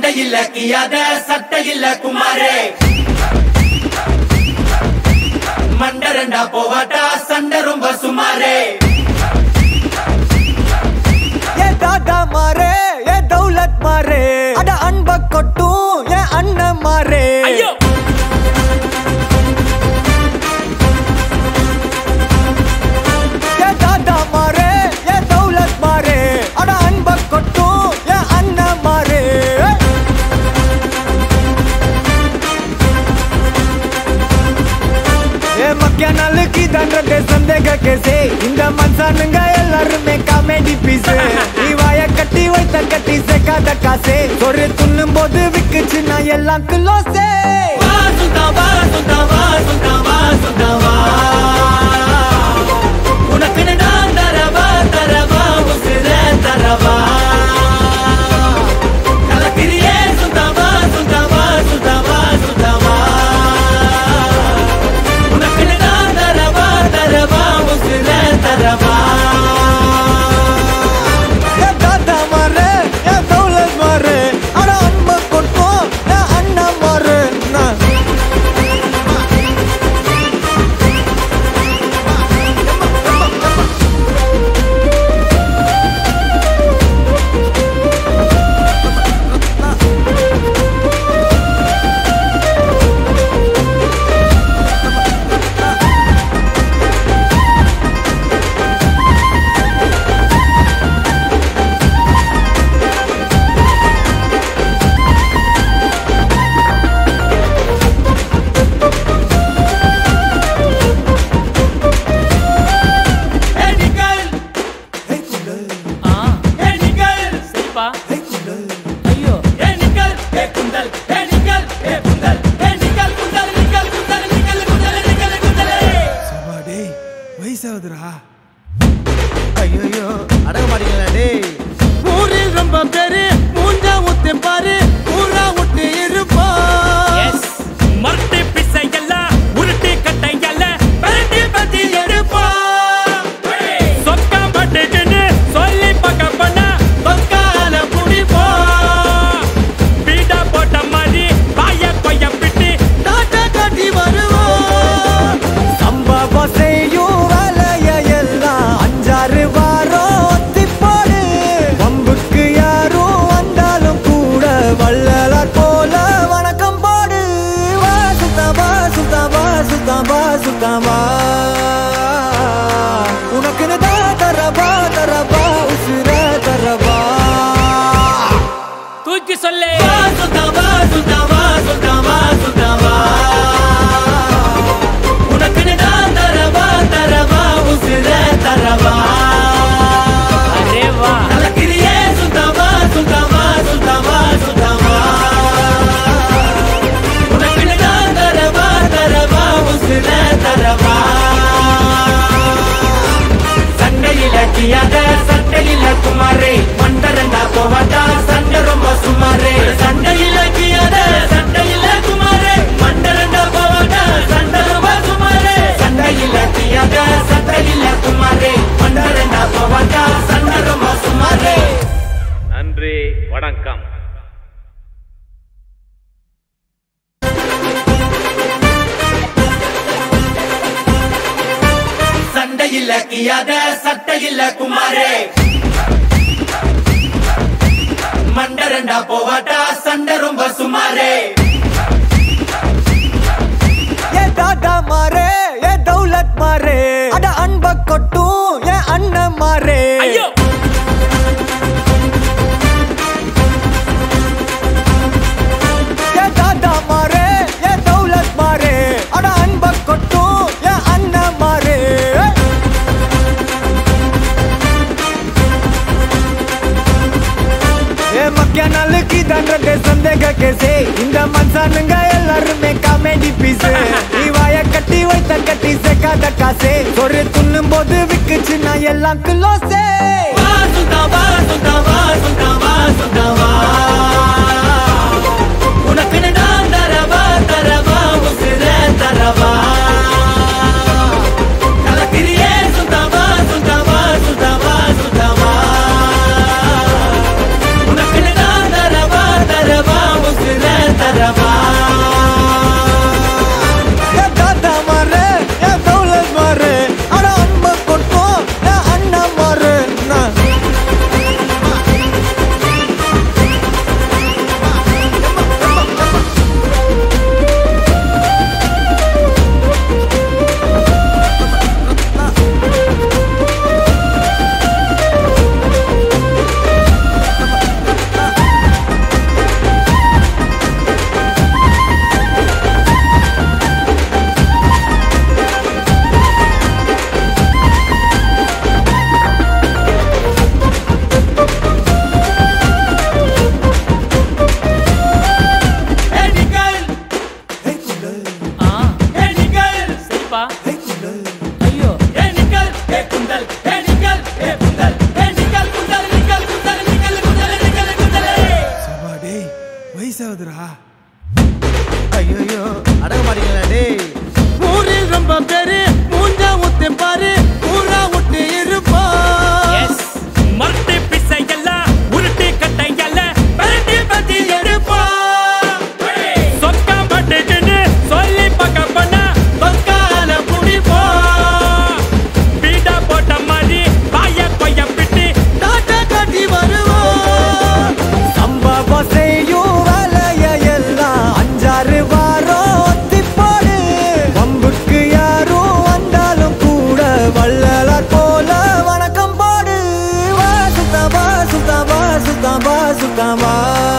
சண்டையில் கியாத சட்டையில் குமாரே மண்டரண்டா போவாட்டா சண்டை ரொம்ப சுமாரே ஏ தாத்தா மாறே ஏ தௌலத் மாறே அட அன்ப கொட்டும் ஏ அண்ணன் மாறே ஐயோ ஏ தாத்தா மாறே ஏ தௌலத் மாறே அட அன்ப கொட்டும் ஏ அண்ணன் மாறே ஏ மக்கிய நாளுக்கு தண்டத்தை சந்தேக கேசே இந்த மனுஷனுங்க எல்லாருமே காமெடி பீஸ் நீ வாய கட்டி வைத்த கட்டி சேர்க்காத காசே ஒரு துண்ணும் போது விக்குச்சு நான் எல்லாம் கிலோசே வா சுத்தா வா சுத்தா வா சுத்தா வா சுத்தா வா உனக்குன்னு நான் தரவா தரவா உசுர தரவா கலக்கிறியே சுத்தா வா சுத்தா வா சுத்தா வா சுத்தா வா உனக்குன்னு நான் தரவா தரவா உசுர தரவா ஏ தாத்தா மாறு ஏ தௌலத் மாறு அட அன்ப கொட்டும் ஏ அண்ணன் மாறு நான் ஏ நிக்கல் ஆ ஏ நிக்கல் சரிப்பா ஐயோ ஏ நிக்கல் ஏ குந்தல் ஏ நிக்கல் ஏ குந்தல் ஏ நிக்கல் குந்தல் நிக்கல் குந்தல் நிக்கல் குந்தல் நிக்கல் குந்தல் டேய் வயசாகுதுடா ஐயோ அடங்க மாட்டீங்களா டேய் ஊரில் ரொம்ப பேரு மூஞ்சா ஊத்து பாரு ஊரா விட்டு இருப்பா எஸ் மரட்டு பிசை எல்லாம் உருட்டு கட்டை எல்லாம் பரட்டி பத்தி எடுப்பா சொக்கா பட்டுக்குன்னு சொல்லி பக்க பண்ணா பக்கால புடிப்போ பீடா போட்ட மாதிரி வாய கொய்ய பிட்டு டாட்டா காட்டி வருவோம் சம்பவம் செய்யும் வேலைய எல்லாம் அஞ்சாறு வாரம் ஒத்தி போடு வம்புக்கு யாரும் வந்தாலும் கூட வள்ளலார் போல வணக்கம் போடு வா சுத்தமா சுத்தமா சுத்தமா சுத்தமா உனக்குன்னு தான் தரவா தரவா உசுர தரவா தூக்கி சொல்லு வா சுத்தவா சுத்தவா சுத்தவா சுத்தவா உனக்குன்னு நான் தரவா தரவா உசுர தரவா அரே வா கலக்கிறியே சுத்தவா சுத்தவா சுத்தவா சுத்தவா உனக்குன்னு நான் தரவா தரவா உசுர தரவா சண்டையில கியாத சட்டையில குமாரே மண்டரண்டா போவாட்டா சண்டை ரொம்ப சுமாரே சண்டையில கியாத சட்டையில குமாரே மண்டரண்டா போவாட்டா சண்டை ரொம்ப சுமாரே சண்டையில கியாத சட்டையில குமாரே மண்டரண்டா போவாட்டா சண்டை ரொம்ப சுமாரே நன்றி வணக்கம் சண்டையில கியாத சட்டையில குமாரே மண்டரண்டா போவாட்டா சண்டை ரொம்ப சுமாரே ஏ தாத்தா மாறே ஏ தௌலத் மாறே அட அன்ப கொட்டும் ஏ அண்ணன் மாறே ஐயோ ஏ தாத்தா மாறே ஏ தௌலத் மாறே அட அன்ப கொட்டும் ஏ அண்ணன் மாறே ஏ மக்கிய நாளுக்கு தண்டத்தை சந்தேக கேசே இந்த மனுஷனுங்க எல்லாருமே காமெடி பீஸ் நீ வாய கட்டி வைத்த கட்டி சேர்க்காத காசே ஒரு துண்ணும் போது விக்குச்சு நான் எல்லாம் கிலோசே வா சுத்தவா சுத்தவா சுத்தவா சுத்தவா உனக்குன்னு நான் தரவா தரவா உசுர தரவா கலக்கிறியே சுத்தவா சுத்தவா சுத்தவா சுத்தவா உனக்குன்னு நான் தரவா தரவா வயசாகுதுடா ஐயோ அடங்க மாட்டீங்களா டேய் ஊரில் ரொம்ப பேரு மூஞ்சா ஊத்து பாரு ஊரா விட்டு இருப்போம் எஸ் மரட்டு பிசை எல்லாம் உருட்டு கட்டை எல்லாம் பரட்டி பத்தி எடுப்போம் சொக்கா மாட்டுக்குன்னு சொல்லி பக்க பண்ணா பக்கால குடிப்போம் பீடா போட்ட மாதிரி வாய கொய்ய பிட்டு டாட்டா காட்டி வருவோம் சம்பவம் செய்யும் வேலைய எல்லாம் அஞ்சாறு வாரம் ஒத்தி போடு வம்புக்கு யாரும் வந்தாலும் கூட வள்ளலார் போல வணக்கம் போடு வா சுத்தம் வா சுத்தம் வா சுத்தம் வா சுத்தம் வா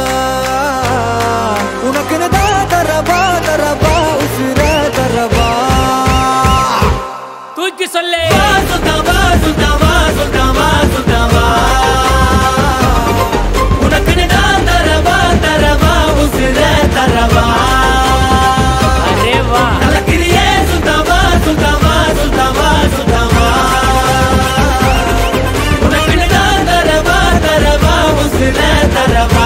உனக்குன்னு தான் தரவா தரவா உசுர தரவா தூக்கி சொல்லு வா சுத்தவா சுத்தவா சுத்தவா சுத்தவா உனக்கு நான் தரவா தரவா உசிர தரவா அரே வா கலக்கிறியே சுத்தவா சுத்தவா சுத்தவா சுத்தவா உனக்கு நான் தரவா தரவா உசிர தரவா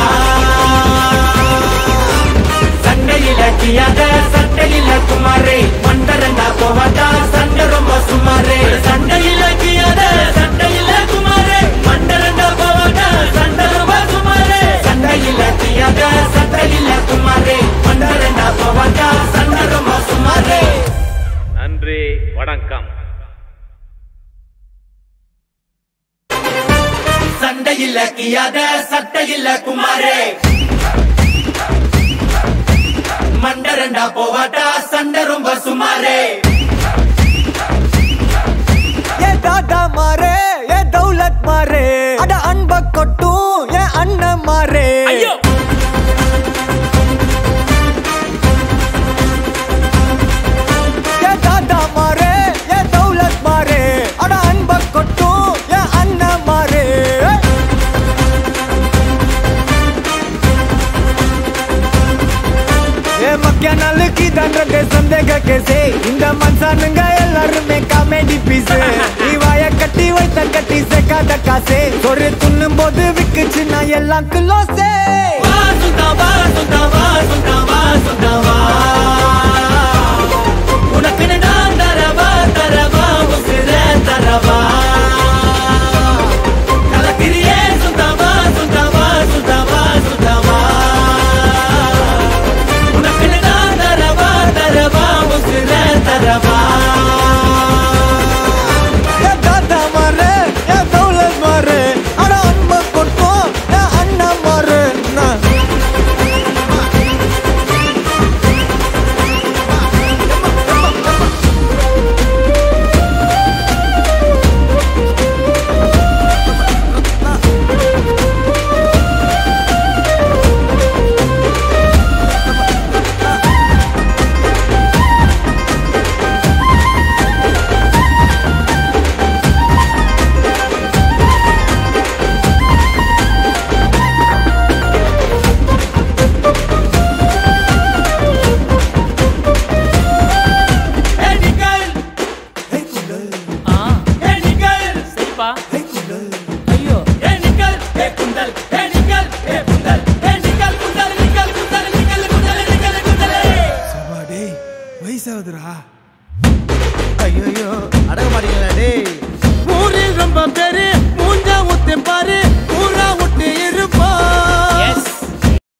சண்டையில கியாத சண்டையில குமாரே மண்டரண்டா போவாட்டா சண்டை ரொம்ப சுமாரே சண்டையில கியாத சண்டையில குமாரே மண்டரண்டா போவாட்டா சண்டை ரொம்ப சுமாரே சண்டையில கியாத சண்டையில குமாரே மண்டரண்டா போவாட்டா சண்டை ரொம்ப சுமாரே நன்றி வணக்கம் சண்டையில கியாத சட்டையில குமாரே மண்டரண்டா போவாட்டா சண்டை ரொம்ப சுமாரே ஏ தாத்தா மாறே ஏ தௌலத் மாறே அட அன்ப கொட்டும் ஏ அண்ணன் மாறே ஐயோ ஏ தாத்தா மாறே ஏ தௌலத் மாறே அட அன்ப கொட்டும் ஏ அண்ணன் மாறே ஏ மக்கிய நாளுக்கு தண்டத்தை சந்தேக கேசே இந்த மனுஷனுங்க எல்லாருமே காமெடி பீஸ் நீ வாய கட்டி வைத்த கட்டி சேர்க்காத காசே ஒரு துண்ணும் போது விக்குச்சுன்னா எல்லாம் கிலோசே வா சுத்தவா சுத்தவா சுத்தவா சுத்தவா உனக்கு நான் தரவா தரவா உசிர தரவா கலக்கிறியே சுத்தவா சுத்தவா சுத்தவா சுத்தவா உனக்கு நான் தரவா தரவா உசிர தரவா ஏ தாத்தா மாறு ஏ தௌலத் மாறு அட அன்ப கொட்டும் ஏ அண்ணன் மாறு நான்